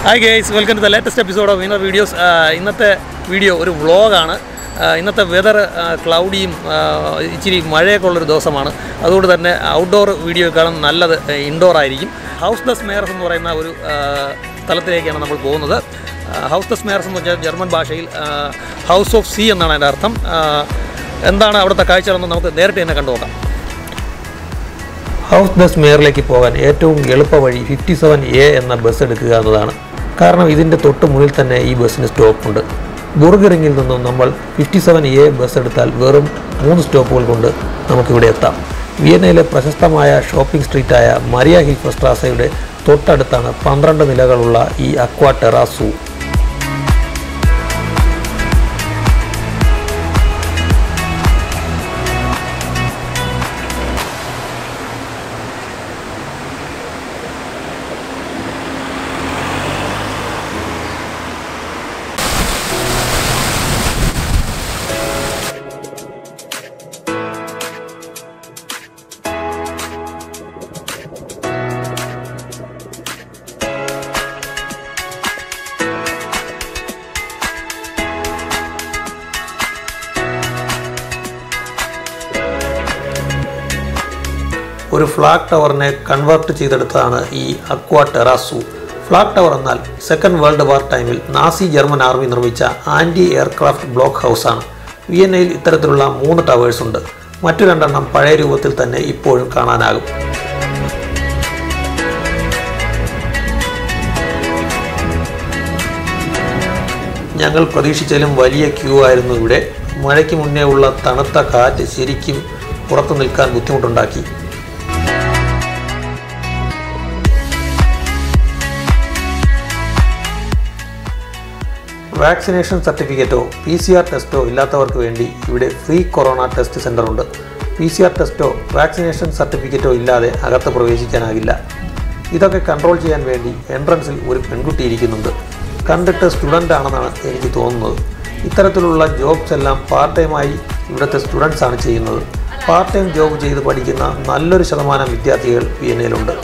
hi guys welcome to the latest episode of winner videos ഇന്നത്തെ video ഒരു വ്ളോഗാണ് ഇന്നത്തെ വെതർ ക്ലൗഡിയും ഇച്ചിരി മഴയൊക്കെ ഉള്ളൊരു ദിവസമാണ് അതുകൊണ്ട് തന്നെ ഔട്ട്ഡോർ വീഡിയോക്കാളും നല്ലത് ഇൻഡോർ ആയിരിക്കും ഹൗസ് ദസ് മേയർസ് എന്ന് പറയുന്ന ഒരു ആ, സ്ഥലത്തിലേക്കാണ് നമ്മൾ പോകുന്നത് ഹൗസ് ദസ് മേയർസ് എന്ന് വെച്ചാൽ ജർമ്മൻ ഭാഷയിൽ ഹൗസ് ഓഫ് സീ എന്നാണ് അതിൻ്റെ അർത്ഥം ആ, എന്താണ് അവിടുത്തെ കാഴ്ചകളെന്ന് നമുക്ക് നേരിട്ട് തന്നെ കണ്ടു നോക്കാം ഹൗസ് ദസ് മേയറിലേക്ക് പോകാൻ ഏറ്റവും എളുപ്പ വഴി ഫിഫ്റ്റി സെവൻ എ എന്ന ബസ് എടുക്കുക എന്നതാണ് കാരണം ഇതിൻ്റെ തൊട്ട് മുന്നിൽ തന്നെ ഈ ബസ്സിന് സ്റ്റോപ്പുണ്ട് ബുർഗറിങ്ങിൽ നിന്നും നമ്മൾ ഫിഫ്റ്റി സെവൻ എ ബസ് എടുത്താൽ വെറും മൂന്ന് സ്റ്റോപ്പുകൾ കൊണ്ട് നമുക്കിവിടെ എത്താം വിയന്നയിലെ പ്രശസ്തമായ ഷോപ്പിംഗ് സ്ട്രീറ്റായ മരിയ ഹിൽഫസ്ട്രാസയുടെ തൊട്ടടുത്താണ് പന്ത്രണ്ട് നിലകളുള്ള ഈ അക്വാ ടെറാ സൂ ഒരു ഫ്ലാഗ് ടവറിനെ കൺവേർട്ട് ചെയ്തെടുത്തതാണ് ഈ അക്വാ ടെറാസു ഫ്ലാഗ് ടവർ എന്നാൽ സെക്കൻഡ് വേൾഡ് വാർ ടൈമിൽ നാസി ജർമ്മൻ ആർമി നിർമ്മിച്ച ആൻറ്റി എയർക്രാഫ്റ്റ് ബ്ലോക്ക് ഹൗസാണ് വിയന്നയിൽ ഇത്തരത്തിലുള്ള മൂന്ന് ടവേഴ്സ് ഉണ്ട് മറ്റു രണ്ടെണ്ണം പഴയ രൂപത്തിൽ തന്നെ ഇപ്പോഴും കാണാനാകും ഞങ്ങൾ പ്രതീക്ഷിച്ചാലും വലിയ ക്യൂ ആയിരുന്നു ഇവിടെ മഴയ്ക്ക് മുന്നേ ഉള്ള തണുത്ത കാറ്റ് ശരിക്കും പുറത്തു നിൽക്കാൻ ബുദ്ധിമുട്ടുണ്ടാക്കി വാക്സിനേഷൻ സർട്ടിഫിക്കറ്റോ പി സി ആർ ടെസ്റ്റോ ഇല്ലാത്തവർക്ക് വേണ്ടി ഇവിടെ ഫ്രീ കൊറോണ ടെസ്റ്റ് സെൻ്റർ ഉണ്ട് പി സി ആർ ടെസ്റ്റോ വാക്സിനേഷൻ സർട്ടിഫിക്കറ്റോ ഇല്ലാതെ അകത്ത് പ്രവേശിക്കാനാകില്ല ഇതൊക്കെ കൺട്രോൾ ചെയ്യാൻ വേണ്ടി എൻട്രൻസിൽ ഒരു പെൺകുട്ടി ഇരിക്കുന്നുണ്ട് കണ്ടിട്ട് സ്റ്റുഡൻ്റ് ആണെന്നാണ് എനിക്ക് തോന്നുന്നത് ഇത്തരത്തിലുള്ള ജോബ്സ് എല്ലാം പാർട്ട് ടൈമായി ഇവിടുത്തെ സ്റ്റുഡൻസ് ആണ് ചെയ്യുന്നത് പാർട്ട് ടൈം ജോബ് ചെയ്ത് പഠിക്കുന്ന നല്ലൊരു ശതമാനം വിദ്യാർത്ഥികൾ വിയന്നയിലുണ്ട്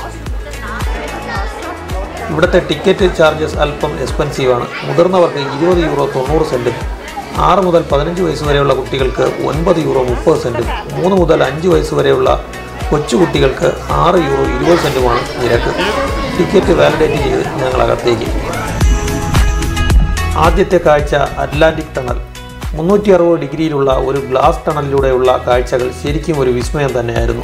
ഇവിടുത്തെ ടിക്കറ്റ് ചാർജസ് അല്പം എക്സ്പെൻസീവ് ആണ് മുതിർന്നവർക്ക് ഇരുപത് യൂറോ തൊണ്ണൂറ് സെൻറ്റും ആറ് മുതൽ പതിനഞ്ച് വയസ്സ് വരെയുള്ള കുട്ടികൾക്ക് ഒൻപത് യൂറോ മുപ്പത് സെൻറ്റും മൂന്ന് മുതൽ അഞ്ച് വയസ്സ് വരെയുള്ള കൊച്ചുകുട്ടികൾക്ക് ആറ് യൂറോ ഇരുപത് സെൻറ്റുമാണ് നിരക്ക് ടിക്കറ്റ് വാലിഡേറ്റ് ചെയ്ത് ഞങ്ങൾ അകത്തേക്ക് ആദ്യത്തെ കാഴ്ച അറ്റ്ലാന്റിക് ടണൽ മുന്നൂറ്റി അറുപത് ഡിഗ്രിയിലുള്ള ഒരു ഗ്ലാസ് ടണലിലൂടെയുള്ള കാഴ്ചകൾ ശരിക്കും ഒരു വിസ്മയം തന്നെയായിരുന്നു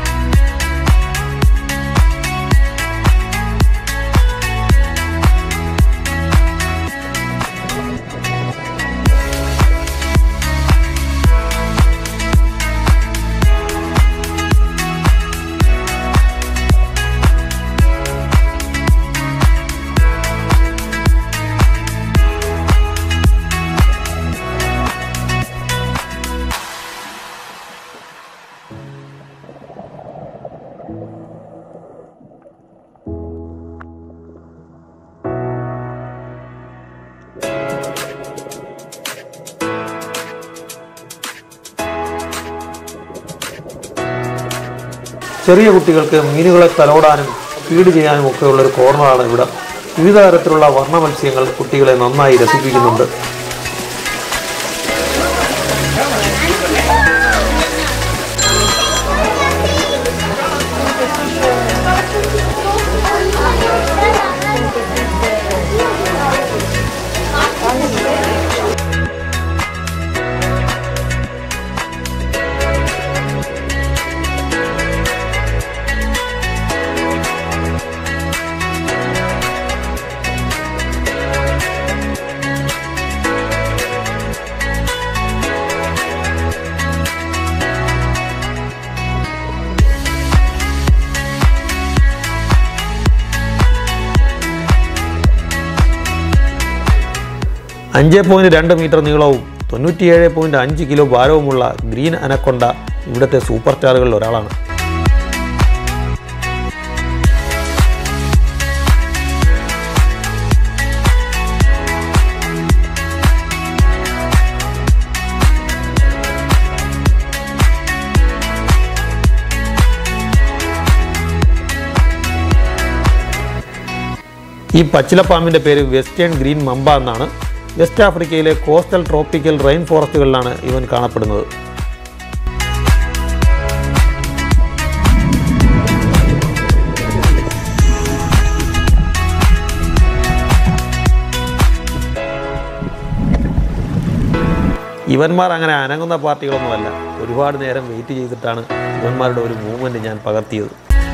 ചെറിയ കുട്ടികൾക്ക് മീനുകളെ തലോടാനും ഫീഡ് ചെയ്യാനും ഒക്കെയുള്ള ഒരു കോർണറാണ് ഇവിടെ വിവിധ തരത്തിലുള്ള വർണ്ണ മത്സ്യങ്ങൾ കുട്ടികളെ നന്നായി രസിപ്പിക്കുന്നുണ്ട് അഞ്ച് പോയിൻറ്റ് രണ്ട് മീറ്റർ നീളവും തൊണ്ണൂറ്റിയേഴ് പോയിൻറ്റ് അഞ്ച് കിലോ ഭാരവുമുള്ള ഗ്രീൻ അനക്കൊണ്ട ഇവിടുത്തെ സൂപ്പർ സ്റ്റാറുകളിൽ ഒരാളാണ് ഈ പച്ചിലപ്പാമ്പിൻ്റെ പേര് വെസ്റ്റേൺ ഗ്രീൻ മമ്പ എന്നാണ് വെസ്റ്റ് ആഫ്രിക്കയിലെ കോസ്റ്റൽ ട്രോപ്പിക്കൽ റെയിൻ ഫോറസ്റ്റുകളിലാണ് ഇവൻ കാണപ്പെടുന്നത് ഇവന്മാർ അങ്ങനെ അനങ്ങുന്ന പാർട്ടികളൊന്നുമല്ല ഒരുപാട് നേരം വെയിറ്റ് ചെയ്തിട്ടാണ് ഇവന്മാരുടെ ഒരു മൂവ്മെൻറ്റ് ഞാൻ പകർത്തിയത്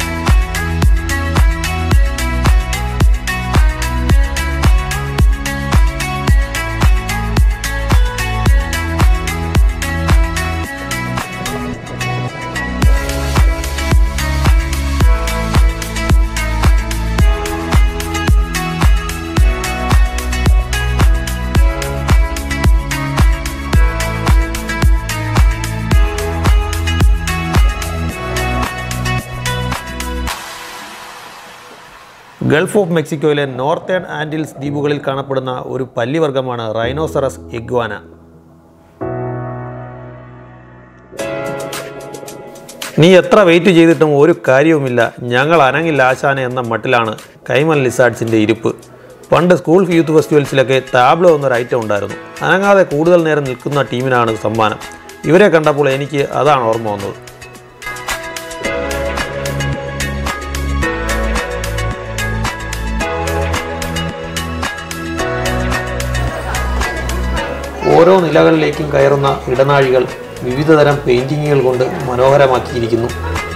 ഗൾഫ് ഓഫ് മെക്സിക്കോയിലെ നോർത്തേൺ ആൻഡിൽസ് ദ്വീപുകളിൽ കാണപ്പെടുന്ന ഒരു പല്ലിവർഗമാണ് റൈനോസറസ് ഇഗ്വാന നീ എത്ര വെയിറ്റ് ചെയ്തിട്ടും ഒരു കാര്യവുമില്ല ഞങ്ങൾ അനങ്ങില്ല ആശാന എന്ന മട്ടിലാണ് കൈമൽ ലിസാർഡ്സിൻ്റെ ഇരിപ്പ് പണ്ട് സ്കൂൾ യൂത്ത് ഫെസ്റ്റിവൽസിലൊക്കെ താബ്ലോ എന്നൊരു ഐറ്റം ഉണ്ടായിരുന്നു അനങ്ങാതെ കൂടുതൽ നേരം നിൽക്കുന്ന ടീമിനാണ് സമ്മാനം ഇവരെ കണ്ടപ്പോൾ എനിക്ക് അതാണ് ഓർമ്മ വന്നത് ഓരോ നിലകളിലേക്കും കയറുന്ന ഇടനാഴികൾ വിവിധതരം പെയിന്റിങ്ങുകൾ കൊണ്ട് മനോഹരമാക്കിയിരിക്കുന്നു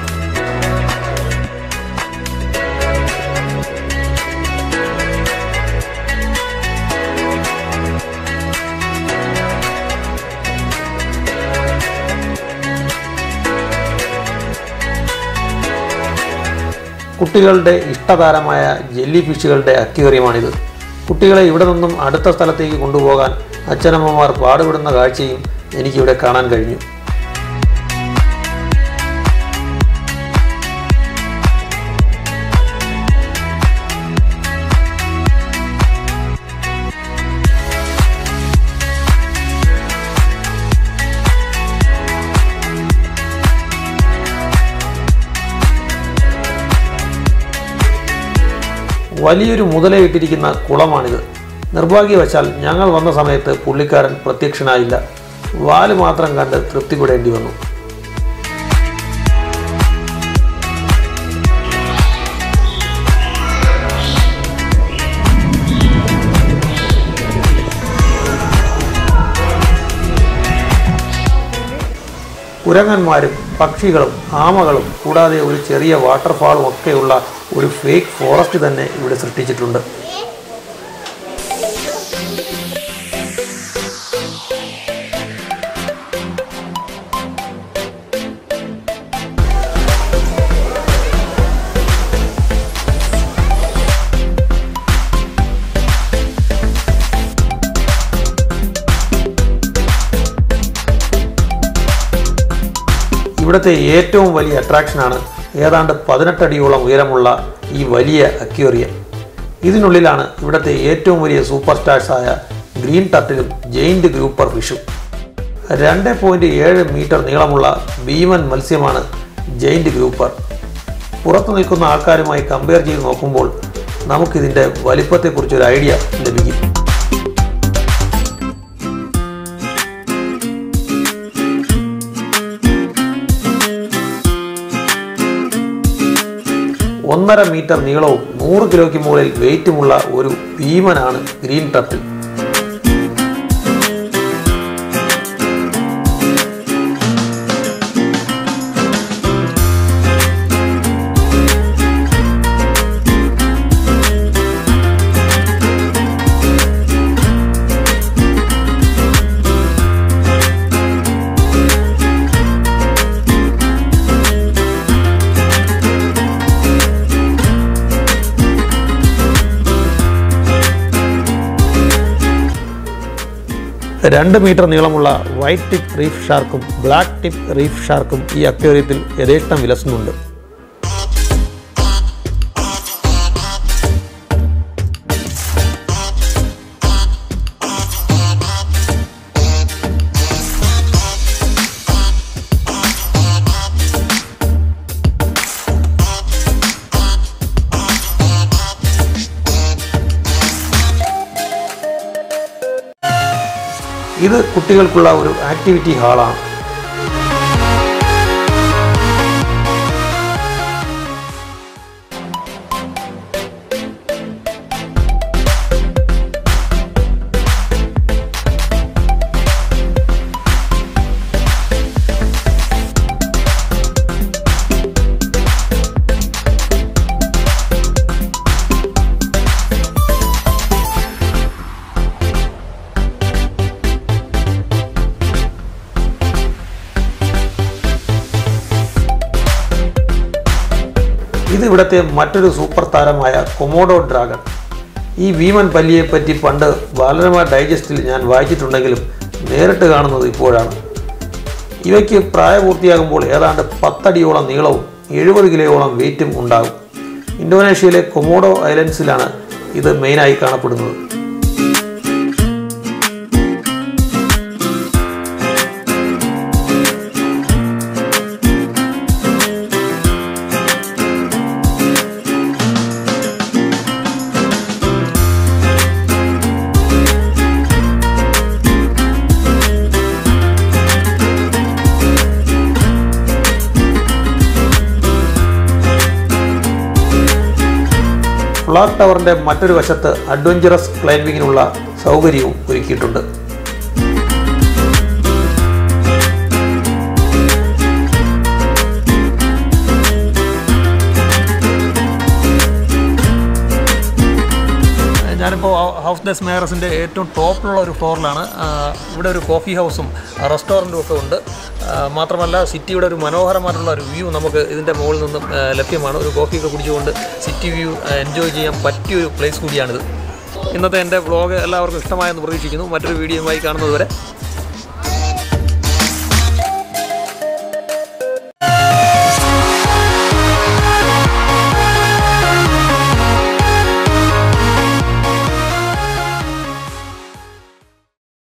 കുട്ടികളുടെ ഇഷ്ടതാരമായ ജെല്ലി ഫിഷുകളുടെ അക്വേറിയമാണിത് കുട്ടികളെ ഇവിടെ നിന്നും അടുത്ത സ്ഥലത്തേക്ക് കൊണ്ടുപോകാൻ അച്ഛനമ്മമാർ പാടുപെടുന്ന കാഴ്ചയും എനിക്കിവിടെ കാണാൻ കഴിഞ്ഞു വലിയൊരു മുതലയിട്ടിരിക്കുന്ന കുളമാണിത് നിർഭാഗ്യവശാൽ ഞങ്ങൾ വന്ന സമയത്ത് പുള്ളിക്കാരൻ പ്രത്യക്ഷനായില്ല വാല് മാത്രം കണ്ട് തൃപ്തിപ്പെടേണ്ടി വന്നു കുരങ്ങന്മാരും പക്ഷികളും ആമകളും കൂടാതെ ഒരു ചെറിയ വാട്ടർഫാളും ഒക്കെയുള്ള ഒരു ഫേക്ക് ഫോറസ്റ്റ് തന്നെ ഇവിടെ സൃഷ്ടിച്ചിട്ടുണ്ട് ഇവിടുത്തെ ഏറ്റവും വലിയ അട്രാക്ഷനാണ് ഏതാണ്ട് പതിനെട്ടടിയോളം ഉയരമുള്ള ഈ വലിയ അക്വേറിയം ഇതിനുള്ളിലാണ് ഇവിടുത്തെ ഏറ്റവും വലിയ സൂപ്പർ സ്റ്റാർസായ ഗ്രീൻ ടർട്ടിലും ജെയിൻറ്റ് ഗ്രൂപ്പർ ഫിഷും രണ്ട് പോയിൻറ്റ് ഏഴ് മീറ്റർ നീളമുള്ള ഭീമൻ മത്സ്യമാണ് ജെയിൻറ്റ് ഗ്രൂപ്പർ പുറത്തു നിൽക്കുന്ന ആൾക്കാരുമായി കമ്പയർ ചെയ്ത് നോക്കുമ്പോൾ നമുക്കിതിൻ്റെ വലിപ്പത്തെക്കുറിച്ചൊരു ഐഡിയ ലഭിക്കും ഒന്നര മീറ്റർ നീളവും നൂറ് കിലോയ്ക്ക് മുകളിൽ വെയിറ്റുമുള്ള ഒരു ഭീമനാണ് ഗ്രീൻ ടർട്ടിൽ രണ്ട് മീറ്റർ നീളമുള്ള വൈറ്റ് ടിപ്പ് റീഫ് ഷാർക്കും ബ്ലാക്ക് ടിപ്പ് റീഫ് ഷാർക്കും ഈ അക്വേറിയത്തിൽ യഥേഷ്ടം വിലസുന്നുണ്ട് ഇത് കുട്ടികൾക്കുള്ള ഒരു ആക്ടിവിറ്റി ഹാളാണ് ഇത് ഇവിടുത്തെ മറ്റൊരു സൂപ്പർ താരമായ കൊമോഡോ ഡ്രാഗൺ ഈ ഭീമൻ പല്ലിയെ പറ്റി പണ്ട് ബാലരമ ഡൈജസ്റ്റിൽ ഞാൻ വായിച്ചിട്ടുണ്ടെങ്കിലും നേരിട്ട് കാണുന്നത് ഇപ്പോഴാണ് ഇവയ്ക്ക് പ്രായപൂർത്തിയാകുമ്പോൾ ഏതാണ്ട് പത്തടിയോളം നീളവും എഴുപത് കിലോയോളം വെയിറ്റും ഉണ്ടാകും ഇന്തോനേഷ്യയിലെ കൊമോഡോ ഐലൻഡ്സിലാണ് ഇത് മെയിനായി കാണപ്പെടുന്നത് ഫ്ലാഗ് ടവറിന്റെ മറ്റൊരു വശത്ത് അഡ്വഞ്ചറസ് ക്ലൈംബിങ്ങിനുള്ള സൗകര്യവും ഒരുക്കിയിട്ടുണ്ട് ഞാനിപ്പോൾ ഹൗസ് ഡെസ് മേയറസിൻ്റെ ഏറ്റവും ടോപ്പിലുള്ള ഒരു ഫ്ലോറിലാണ് ഇവിടെ ഒരു കോഫി ഹൗസും റെസ്റ്റോറൻറ്റും ഒക്കെ ഉണ്ട് ആ, മാത്രമല്ല സിറ്റിയുടെ ഒരു മനോഹരമായിട്ടുള്ള ഒരു വ്യൂ നമുക്ക് ഇതിൻ്റെ മുകളിൽ നിന്നും ആ, ലഭ്യമാണ് ഒരു കോഫിയൊക്കെ കുടിച്ചുകൊണ്ട് സിറ്റി വ്യൂ എൻജോയ് ചെയ്യാൻ പറ്റിയൊരു പ്ലേസ് കൂടിയാണിത് ഇന്നത്തെ എൻ്റെ വ്ളോഗ് എല്ലാവർക്കും ഇഷ്ടമായെന്ന് പ്രതീക്ഷിക്കുന്നു മറ്റൊരു വീഡിയോയുമായി കാണുന്നത് വരെ